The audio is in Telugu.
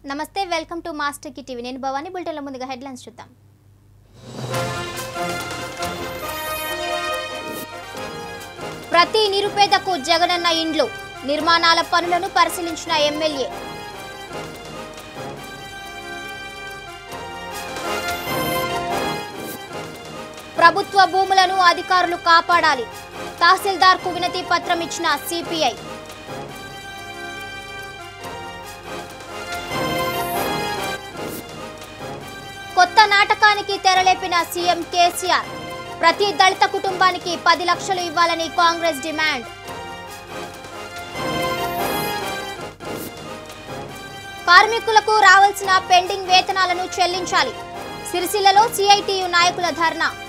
నమస్తే welcome to Master Key TV నేను భవానీ బులెటిన్ల ముందుగా హెడ్లైన్స్ చూద్దాం ప్రతి నిరుపేదకు జగనన్న ఇండ్లు నిర్మాణాల పనులను పరిశీలించిన ఎమ్మెల్యే ప్రభుత్వ భూములను అధికారులు కాపాడాలి తహసీల్దార్కు వినతి పత్రం ఇచ్చిన సిపిఐ కొత్త నాటకానికి తెరలేపిన సీఎం కేసీఆర్ ప్రతి దళిత కుటుంబానికి పది లక్షలు ఇవ్వాలని కాంగ్రెస్ డిమాండ్ కార్మికులకు రావాల్సిన పెండింగ్ వేతనాలను చెల్లించాలి సిరిసిల్లలో సిఐటియు నాయకుల ధర్నా